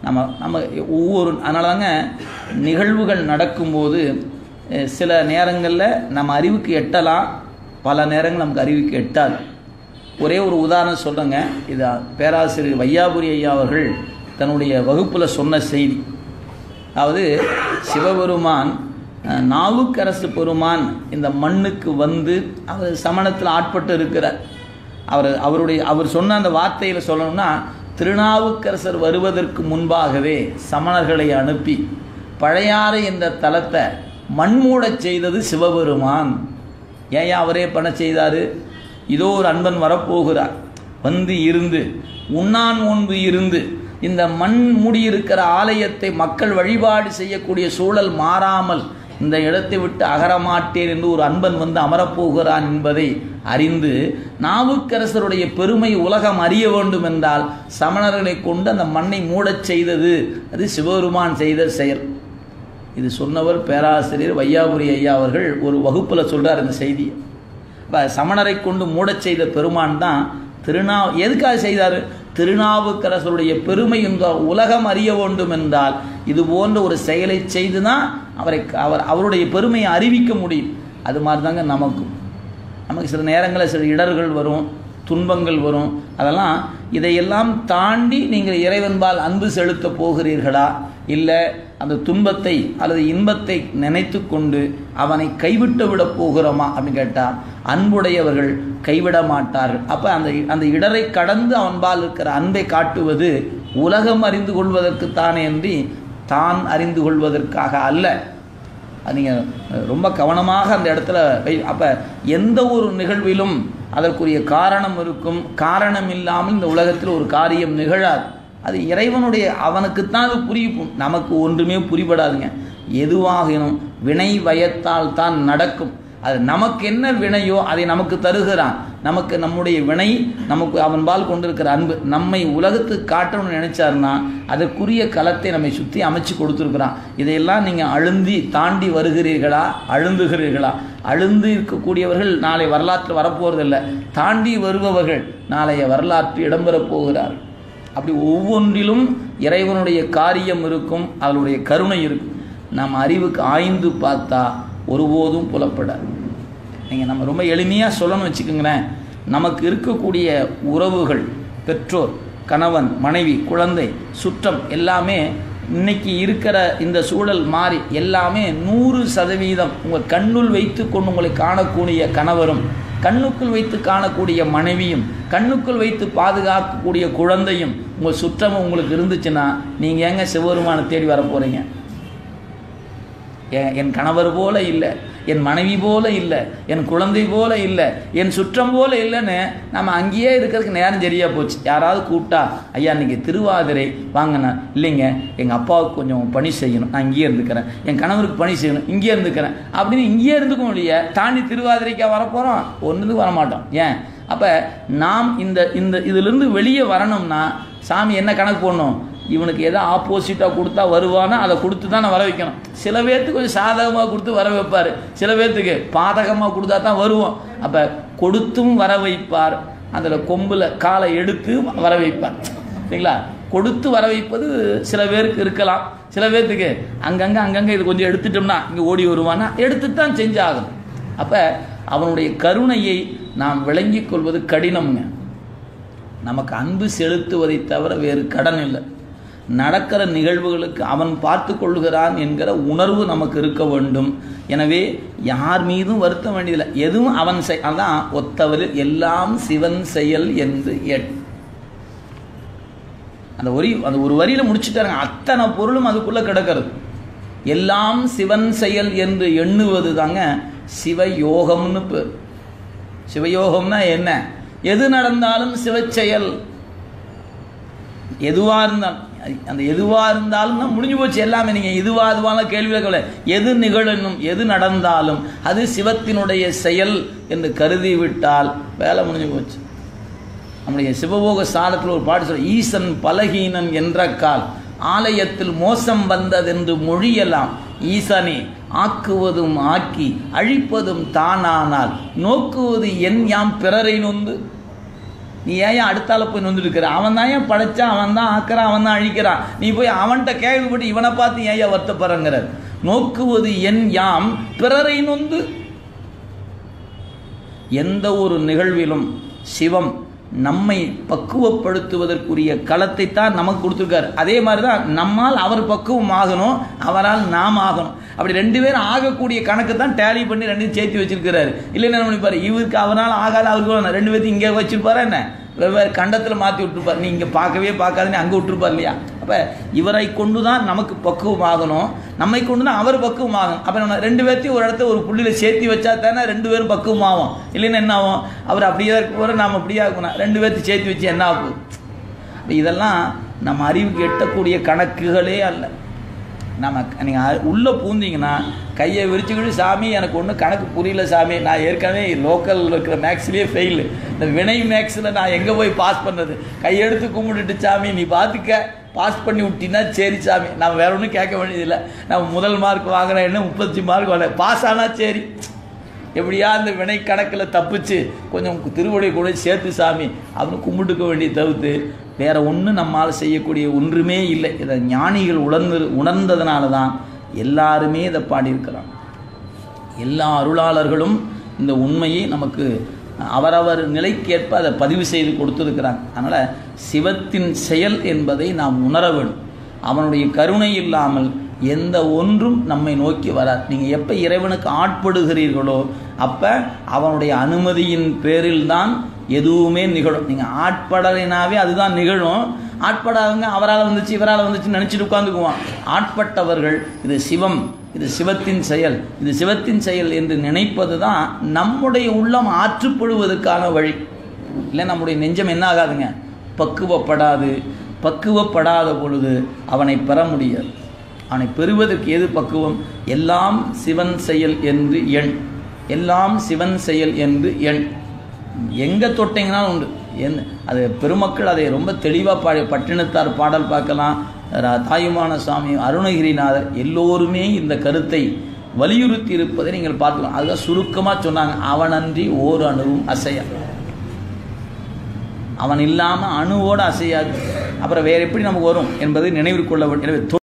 நம்ம நம்ம ஒவ்வொரு அதனால தாங்க நிகழ்வுகள் நடக்கும்போது அஹ், சில நேரங்களில் நம்ம அறிவுக்கு எட்டலாம் பல நேரங்கள் நமக்கு அறிவுக்கு எட்டாது ஒரே ஒரு உதாரணம் சொல்கிறேங்க இது பேராசிரியர் வையாபுரி ஐயா அவர்கள் தன்னுடைய வகுப்பில் சொன்ன செய்தி அதாவது சிவபெருமான் அஹ், நாவுக்கரசு பெருமான் இந்த மண்ணுக்கு வந்து அவர் சமணத்தில் ஆட்பட்டு இருக்கிறார் அவர் அவருடைய அவர் சொன்ன அந்த வார்த்தையில் சொல்லணும்னா திருநாவுக்கரசர் வருவதற்கு முன்பாகவே சமணர்களை அனுப்பி பழையாறு என்ற தலத்தை மண்மூடச் செய்தது சிவபெருமான் ஏன் அவரே பண்ண செய்தார் இதோ ஒரு அன்பன் வரப்போகிறார் வந்து இருந்து உண்ணான் முன்பு இருந்து இந்த மண் மூடியிருக்கிற ஆலயத்தை மக்கள் வழிபாடு செய்யக்கூடிய சூழல் மாறாமல் இந்த இடத்தை விட்டு அகரமாட்டேன் என்று ஒரு அன்பன் வந்து அமரப்போகிறான் என்பதை அறிந்து நாவுக்கரசருடைய பெருமை உலகம் அறிய வேண்டும் என்றால் சமணர்களை கொண்டு அந்த மண்ணை மூடச் செய்தது அது சிவபெருமான் செய்த செயல் இது சொன்னவர் பேராசிரியர் வையாபுரி ஐயா அவர்கள் ஒரு வகுப்பில் சொல்றார் இந்த செய்தியை இப்போ சமணரை கொண்டு மூடச் செய்த பெருமான் தான் திருநா எதுக்காக செய்தார் திருநாவுக்கரசருடைய பெருமை இந்த உலகம் அறிய வேண்டும் என்றால் இது போன்ற ஒரு செயலை செய்து தான் அவரை அவர் அவருடைய பெருமையை அறிவிக்க முடியும் அது மாதிரி தாங்க நமக்கும் நமக்கு சில நேரங்களில் சில இடர்கள் வரும் துன்பங்கள் வரும் அதெல்லாம் இதையெல்லாம் தாண்டி நீங்கள் இறைவன்பால் அன்பு செலுத்த போகிறீர்களா இல்லை அந்த துன்பத்தை அல்லது இன்பத்தை நினைத்து கொண்டு அவனை கைவிட்டு விட போகிறோமா அப்படின்னு கேட்டால் அன்புடையவர்கள் கைவிட மாட்டார்கள் அப்போ அந்த அந்த இடரை கடந்து அவன்பால் இருக்கிற அன்பை காட்டுவது உலகம் அறிந்து கொள்வதற்குத்தானே அன்றி தான் அறிந்து கொள்வதற்காக அல்ல அது நீங்கள் ரொம்ப கவனமாக அந்த இடத்துல வை அப்போ எந்த ஒரு நிகழ்விலும் அதற்குரிய காரணம் இருக்கும் காரணம் இல்லாமல் இந்த உலகத்தில் ஒரு காரியம் நிகழாது அது இறைவனுடைய அவனுக்குத்தான் அது புரியும் நமக்கு ஒன்றுமே புரிபடாதுங்க எதுவாகினும் வினை வயத்தால் தான் நடக்கும் அது நமக்கு என்ன வினையோ அதை நமக்கு தருகிறான் நமக்கு நம்முடைய வினை நமக்கு அவன்பால் கொண்டிருக்கிற அன்பு நம்மை உலகத்துக்கு காட்டணும்னு நினைச்சாருன்னா அதற்குரிய களத்தை நம்மை சுற்றி அமைச்சு கொடுத்துருக்குறான் இதையெல்லாம் நீங்கள் அழுந்தி தாண்டி வருகிறீர்களா அழுந்துகிறீர்களா அழுந்து இருக்கக்கூடியவர்கள் நாளை வரலாற்றில் வரப்போறதில்லை தாண்டி வருபவர்கள் நாளைய வரலாற்று இடம்பெறப் போகிறார்கள் அப்படி ஒவ்வொன்றிலும் இறைவனுடைய காரியம் இருக்கும் அவருடைய கருணை இருக்கும் நம் அறிவுக்கு ஆய்ந்து பார்த்தா ஒருபோதும் புலப்படாது நீங்கள் நம்ம ரொம்ப எளிமையாக சொல்லணும்னு வச்சுக்கோங்களேன் நமக்கு இருக்கக்கூடிய உறவுகள் பெற்றோர் கணவன் மனைவி குழந்தை சுற்றம் எல்லாமே இன்னைக்கு இருக்கிற இந்த சூழல் மாறி எல்லாமே நூறு சதவீதம் உங்கள் கண்ணுள் வைத்து கொண்டு உங்களை காணக்கூடிய கணவரும் கண்ணுக்குள் வைத்து காணக்கூடிய மனைவியும் கண்ணுக்குள் வைத்து பாதுகாக்கக்கூடிய குழந்தையும் உங்கள் சுற்றமும் உங்களுக்கு இருந்துச்சுன்னா நீங்கள் ஏங்க சிவபெருமானை தேடி வர போகிறீங்க என் என் கணவர் போல இல்லை என் மனைவி போல இல்லை என் குழந்தை போல இல்லை என் சுற்றம் போல இல்லைன்னு நம்ம அங்கேயே இருக்கிறதுக்கு நேரம் சரியாக போச்சு யாராவது கூப்பிட்டா ஐயா இன்னைக்கு திருவாதிரை வாங்கண்ணா இல்லைங்க எங்கள் அப்பாவுக்கு கொஞ்சம் பணி செய்யணும் நான் இங்கேயே இருந்துக்கிறேன் என் கணவருக்கு பணி செய்யணும் இங்கேயே இருந்துக்கிறேன் அப்படின்னு இங்கேயே இருந்துக்க முடிய தாண்டி திருவாதிரைக்கா வரப்போகிறோம் ஒன்றுக்கு வரமாட்டோம் ஏன் அப்போ நாம் இந்த இந்த இதிலிருந்து வெளியே வரணும்னா சாமி என்ன கணக்கு போடணும் இவனுக்கு எதை ஆப்போசிட்டாக கொடுத்தா வருவானோ அதை கொடுத்து தான் நான் வர வைக்கணும் சில பேர்த்துக்கு கொஞ்சம் சாதகமாக கொடுத்து வர வைப்பார் சில பேர்த்துக்கு பாதகமாக கொடுத்தா தான் வருவோம் அப்போ கொடுத்தும் வர வைப்பார் அதில் கொம்பில் காலை எடுத்து வர வைப்பார் சரிங்களா கொடுத்து வர வைப்பது சில பேருக்கு இருக்கலாம் சில பேர்த்துக்கு அங்கங்கே அங்கங்கே இது கொஞ்சம் எடுத்துட்டோம்னா இங்கே ஓடி வருவானா எடுத்து தான் செஞ்சாகணும் அப்போ அவனுடைய கருணையை நாம் விளங்கிக் கொள்வது கடினம்ங்க நமக்கு அன்பு செலுத்துவதை தவிர வேறு கடன் இல்லை நடக்கிற நிகழ்வுகளுக்கு அவன் பார்த்து கொள்கிறான் என்கிற உணர்வு நமக்கு இருக்க வேண்டும் எனவே யார் மீதும் வருத்த வேண்டியதில்லை எதுவும் அவன் செய் அதான் ஒத்தவரில் எல்லாம் சிவன் செயல் என்று எட் அந்த ஒரி அந்த ஒரு வரியில் முடிச்சுட்டாருங்க அத்தனை பொருளும் அதுக்குள்ளே கிடக்கிறது எல்லாம் சிவன் செயல் என்று எண்ணுவது தாங்க சிவயோகம்னு பேர் சிவயோகம்னா என்ன எது நடந்தாலும் சிவச்செயல் எதுவாக இருந்தாலும் அந்த எதுவாக இருந்தாலும் தான் முடிஞ்சு போச்சு எல்லாமே நீங்கள் எதுவாக அதுவான கேள்வி கேட்கல எது நிகழணும் எது நடந்தாலும் அது சிவத்தினுடைய செயல் என்று கருதி விட்டால் வேலை முடிஞ்சு போச்சு நம்முடைய சிவபோக சாலத்தில் ஒரு பாட்டு சொல்ல ஈசன் பலகீனன் என்ற கால் ஆலயத்தில் மோசம் வந்ததென்று மொழியலாம் ஈசனே ஆக்குவதும் ஆக்கி அழிப்பதும் தானானால் நோக்குவது என் யாம் பிறரை நொந்து நீ ஏன் அடுத்தால போய் நொந்துட்டு இருக்கிற அவன் தான் ஏன் படைச்சான் அவன் தான் ஆக்குறான் அவன் தான் அழிக்கிறான் நீ போய் அவன்கிட்ட கேள்விப்பட்டு இவனை பார்த்து ஏன் வருத்தப்படுறங்கிறார் நோக்குவது என் யாம் பிறரை நொந்து எந்த ஒரு நிகழ்விலும் சிவம் நம்மை பக்குவப்படுத்துவதற்குரிய களத்தை தான் நமக்கு கொடுத்துருக்காரு அதே மாதிரி தான் நம்மால் அவர் பக்குவம் ஆகணும் அவரால் நாம் ஆகணும் அப்படி ரெண்டு பேரும் ஆகக்கூடிய கணக்கு தான் டேலி பண்ணி ரெண்டையும் சேர்த்து வச்சிருக்கிறாரு இல்லைன்னா என்ன பண்ணிப்பாரு இவருக்கு அவரால் ஆகாத அவருக்கு ரெண்டு பேர்த்தையும் இங்கே வச்சிருப்பாரா என்ன வெவ்வேறு கண்டத்தில் மாற்றி விட்டுருப்பார் நீ இங்கே பார்க்கவே பார்க்காதுன்னு அங்கே விட்டுருப்பார் இல்லையா அப்போ இவரை கொண்டு தான் நமக்கு பக்குவம் ஆகணும் நம்மை கொண்டு தான் அவர் பக்குவம் ஆகணும் அப்போ நம்ம ரெண்டு பேர்த்தையும் ஒரு இடத்த ஒரு புள்ளியில் சேர்த்து வச்சா தானே ரெண்டு பேரும் பக்குவம் ஆகும் இல்லைன்னா என்ன ஆகும் அவர் அப்படியே இருக்க போகிற நாம் அப்படியே ஆகணும் ரெண்டு பேர்த்தையும் சேர்த்து வச்சு என்ன ஆகும் இதெல்லாம் நம்ம அறிவுக்கு எட்டக்கூடிய கணக்குகளே அல்ல நம்ம நீங்கள் உள்ளே பூந்தீங்கன்னா கையை விரிச்சுக்கிட்டு சாமி எனக்கு ஒன்றும் கணக்கு புரியல சாமி நான் ஏற்கனவே லோக்கலில் இருக்கிற மேக்ஸ்லேயே ஃபெயிலு இந்த வினை மேக்ஸில் நான் எங்கே போய் பாஸ் பண்ணது கையெடுத்து கும்பிட்டுட்டு சாமி நீ பார்த்துக்க பாஸ் பண்ணி விட்டினா சரி சாமி நான் வேற ஒன்றும் கேட்க வேண்டியதில்லை நான் முதல் மார்க் வாங்கினேன்னு முப்பத்தஞ்சு மார்க் வாங்க பாஸ் ஆனால் சரி எப்படியா அந்த வினை கணக்கில் தப்பிச்சு கொஞ்சம் திருவடி கூட சேர்த்து சாமி அப்படின்னு கும்பிட்டுக்க வேண்டிய தவிர்த்து வேற ஒன்றும் நம்மால் செய்யக்கூடிய ஒன்றுமே இல்லை இதை ஞானிகள் உணர்ந்து உணர்ந்ததுனால தான் எல்லாருமே இதை பாடியிருக்கிறாங்க எல்லா அருளாளர்களும் இந்த உண்மையை நமக்கு அவரவர் நிலைக்கேற்ப அதை பதிவு செய்து கொடுத்துருக்கிறாங்க அதனால் சிவத்தின் செயல் என்பதை நாம் உணர வேண்டும் அவனுடைய கருணை இல்லாமல் எந்த ஒன்றும் நம்மை நோக்கி வராது நீங்கள் எப்போ இறைவனுக்கு ஆட்படுகிறீர்களோ அப்போ அவனுடைய அனுமதியின் பேரில் தான் எதுவுமே நிகழும் நீங்கள் ஆட்படலைனாவே அதுதான் நிகழும் ஆட்படாதவங்க அவரால் வந்துச்சு இவரால் வந்துச்சு நினச்சிட்டு உட்காந்துக்குவான் ஆட்பட்டவர்கள் இது சிவம் இது சிவத்தின் செயல் இது சிவத்தின் செயல் என்று நினைப்பது தான் நம்முடைய உள்ளம் ஆற்றுப்படுவதற்கான வழி இல்லை நம்முடைய நெஞ்சம் என்ன ஆகாதுங்க பக்குவப்படாது பக்குவப்படாத பொழுது அவனை பெற முடியாது அவனை பெறுவதற்கு எது பக்குவம் எல்லாம் சிவன் செயல் என்று எண் எல்லாம் சிவன் செயல் என்று எண் எங்கே தொட்டிங்கனாலும் உண்டு என் அது பெருமக்கள் அதை ரொம்ப தெளிவாக பாடி பட்டினத்தார் பாடல் பார்க்கலாம் தாயுமான சுவாமி அருணகிரிநாதர் எல்லோருமே இந்த கருத்தை வலியுறுத்தி இருப்பதை நீங்கள் பார்க்கலாம் அதுதான் சுருக்கமாக சொன்னாங்க அவனன்றி ஓர் அணுவும் அசைய அவன் இல்லாமல் அணுவோடு அசையாது அப்புறம் வேறு எப்படி நமக்கு வரும் என்பதை நினைவில் கொள்ள வேண்டும் எனவே